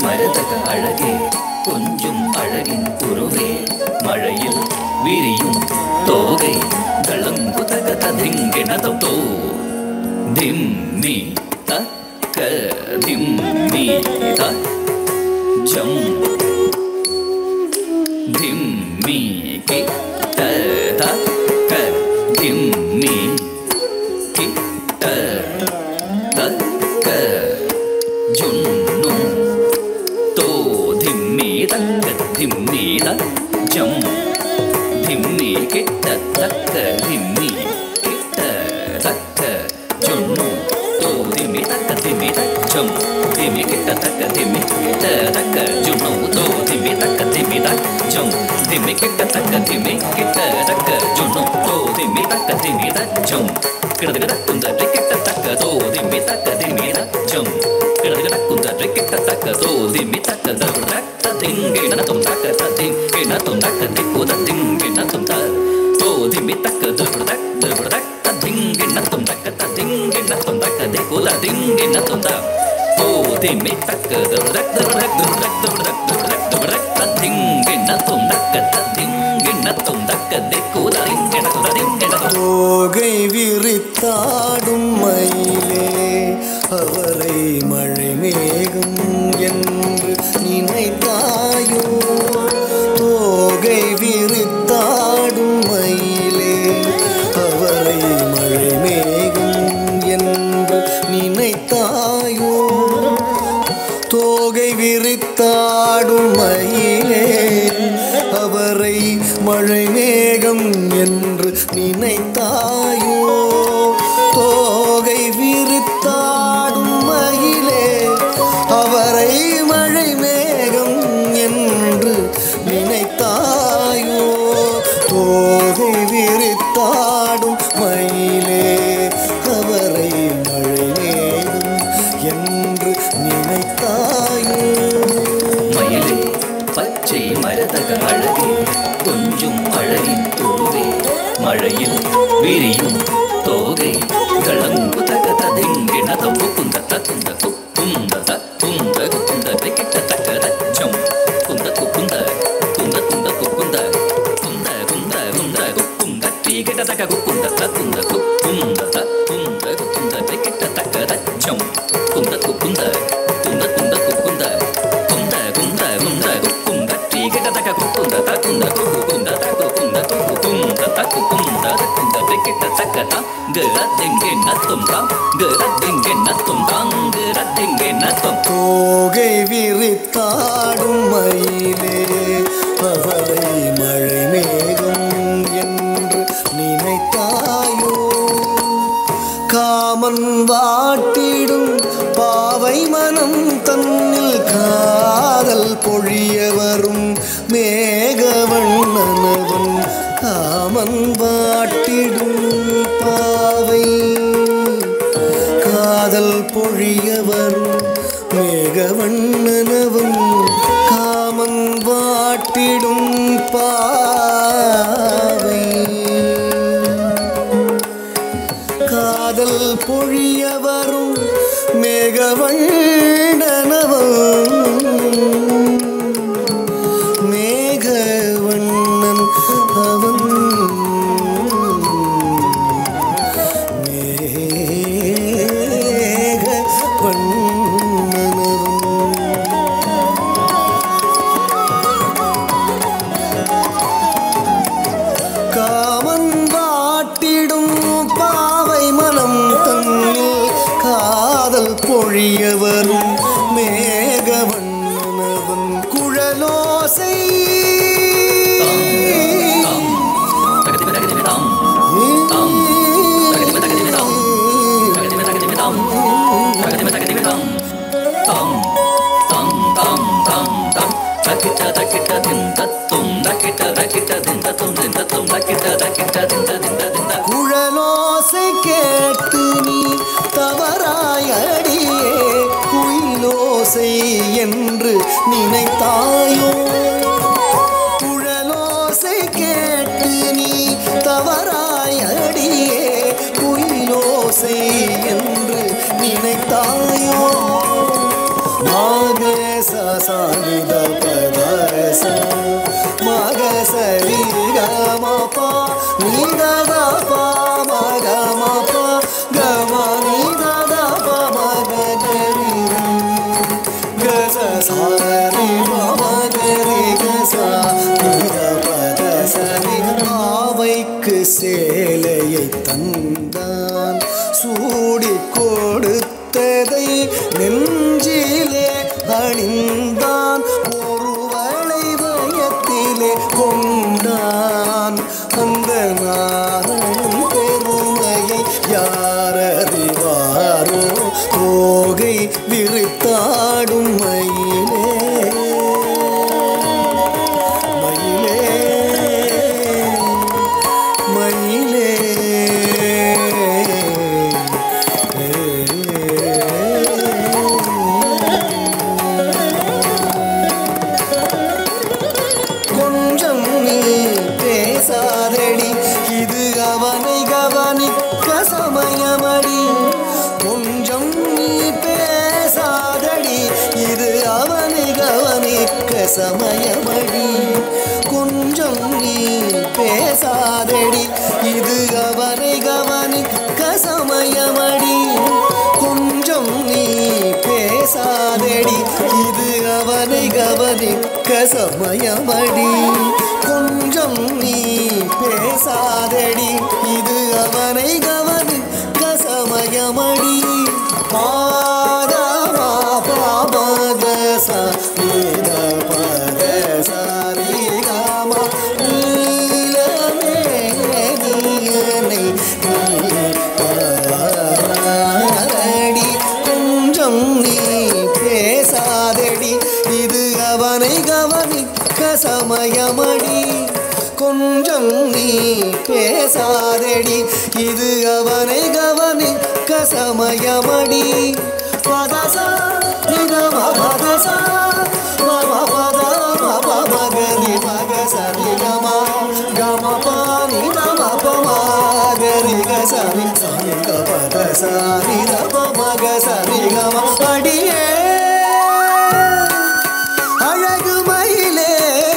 மரதக அழகே கொஞ்சும் அழகின் உருவே மழையில் விரியும் தோகை தளங்குதக ததிங்கெனதம் தோ திம் மீ தக்க திம் மீ த ஜம் திம் மீ கி த த க திம் மீ கி த த க ஜுன்னு தோ திம்மி தக்க திம்மி த ஜம் திம்மி கிட்ட தக்க திம்மி கிட்ட தக்க ஜுன்னு தோ திம்மி தக்க திம்மி த ஜம் திம்மி கிட்ட தக்க திம்மி கிட்ட தக்க ஜுன்னு தோ திம்மி தக்க திம்மி த ஜம் திம்மி கிட்ட தக்க திம்மி கிட்ட தக்க ஜுன்னு தோ திம்மி தக்க திம்மி த ஜம் கிடதுகிட குந்த கிட்ட தக்க தோ திம்மி தக்க திம்மி த ஜம் கிடதுகிட குந்த கிட்ட தக்க தோ திம்மி தக்க தக்க திங்கின தும் தக்க திங்கின தும் தக்க திக்குத திங்கின தும் த தோ திம்மி தக்க தக்க தக்க திங்கின தும் தக்க திங்கின தும் தக்க திக்குல திங்கின தும் த தோ திம்மி தக்க தக்க தக்க திங்கின தும் தக்க திங்கின தும் தக்க திக்குல திங்கின தும் திங்கின தும் தோகை விரித்தாடும் மயிலே அவரை மழை மேகம் என்று நினைத்தாயோ தோகை விரித்தாடும் மயிலே அவரை மழை மேகம் என்று நினைத்தாயோ தோகை விரித்தாடும் மயிலே அவரை மழை மேகம் என்று நினைத்தாயோ தோகை விரித்தாடும் மயிலே அவரை மழை மேகம் என்று நினைத்தாயோ தோகை விரித்தாடும் மயிலே அவரை மழை மேகம் என்று நினைத்தாயோ மயிலே பச்சை மரதக அழகே கொஞ்சும் அழகின் உருவே மழையில் விரியும் தோகை களங்குதக ததிங்கின தப்பு குந்த தகுந்த குந்த குந்த குந்த கிட்ட தக்க தச்சம் குந்த குந்த குந்த குந்த குந்த குந்த குந்த குந்த குந்த டீ கிட்ட தக்க குந்த தகுந்த குந்த குந்த குந்த கிட்ட தக்க தச்சம் குந்த குந்த குந்த குந்த குந்த குந்த குந்த குந்த குந்த டீ கிட்ட தக்க குந்த தகுந்த குந்த தகு குந்த குந்த தகு குந்த குந்த கிட்ட தக்க தான் கரத்திங்கே நத்தும் தான் கரத்திங்கே நத்தும் தான் கரத்திங்கே நத்தும் தோகை விரித்தாடும் மயிலே அவரை மழை மேகம் என்று நினைத்தாயோ காமன் வாட்டிடும் பாவை மனம் தன்னில் காதல் பொழிய வரும் மேகவண்ணனவன் காமன் வாட்டிடும் பாவை காதல் பொழிய வரும் மேகவண்ணனவும் காமன் வாட்டிடும் பாவை காதல் பொழிய வரும் மேகவண்ணனவும் மேகவண்ணன் அவன் மேக வண்ணனவும் காமன் வாட்டிடும் பாவை மனம் தன்னில் காதல் பொழிய வரும் மேகவண்ணனவன் குழலோசை குழலோசை கேட்டு நீ தவறாயடியே குயிலோசை என்று நினைத்தாயோ குழலோசை கேட்டு நீ தவறாயடியே குயிலோசை என்று நினைத்தாயோ நான் மகச சானித பதச மகசரி கமபா நீதத பா மகமபா கம நீதத பா மகரி கச சாரி மகரி கச நீத பத சரி ஆவைக்கு சேலையை தந்தான் சூடி கொடுத்ததை நெஞ்சிலே அணிந்தான் ஒருவளை வயத்திலே கொண்டான் அந்த நாரணன் பெருமையை யாரறிவாரோ தோகை விரித்தாடும் மயிலே மயிலே மயிலே கொஞ்சம் நீ பேசாதடி இது அவனை கவனிக்க சமயமடி கொஞ்சம் நீ பேசாதடி இது அவனை கவனிக்க சமயமடி கொஞ்சம் நீ பேசாதடி இது அவனை கவனிக்க சமயமடி கொஞ்சம் நீ பேசாதடி இது அவனை கவனிக்க சமயமடி கொஞ்சம் நீ பேசாதடி இது அவனை கவனிக்க சமயமடி பாதமா பாபக சீத பத சரி காம நீலமே நீயனை நீ கொஞ்சம் நீ பேசாதடி இது அவனை கவனிக்க சமயமடி கொஞ்சம் நீ பேசாதடி இது அவனை கவனிக்க சமயமடி பதசா நிதம பதசா மம பத மம மகரி மக சரி கம கம பானி நம பமாகரி கசரி சரி கபத சாரி தப மக சரி கம அடியே அழகு மயிலே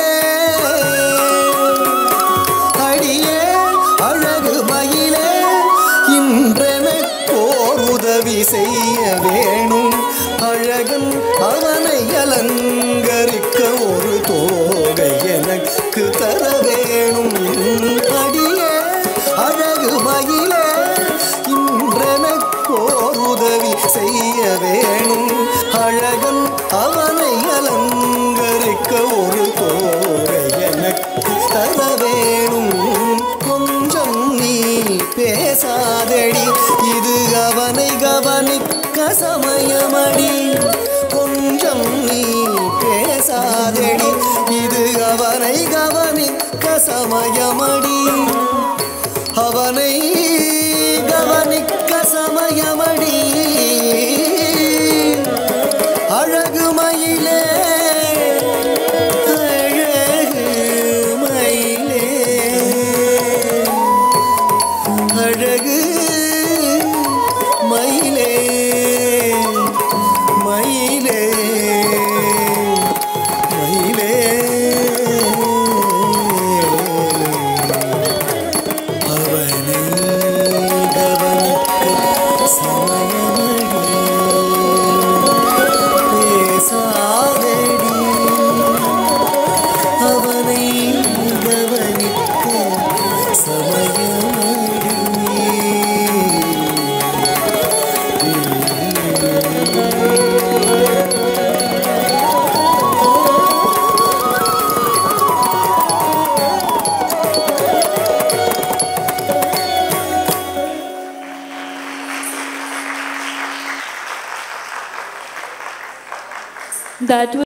அடியே அழகு மயிலே இன்றெனக்கோர் உதவி செய்ய வேணும் அழகன் அவனை அலங்கரிக்க ஒரு தோகை எனக்கு தர வேணும் அடியே அழகு மயிலே இன்றெனக்கோர் உதவி செய்ய வேணும் அழகன் அவனை அலங்கரிக்க ஒரு தோகை எனக்கு தர வேணும் கொஞ்சம் நீ பேசாதடி இது அவனை கவனிக்க சமயமடி கொஞ்சம் நீ பேசாதடி இது அவனை கவனிக்க சமயமடி அவனை கவனிக்க சமயமடி அழகு மயிலே அழகு மயிலே அழகு மயிலே மயிலே மயிலே அவனை கவனிக்க சமயமடி பேசாதடி அவனை கவனிக்க சமயமடி That was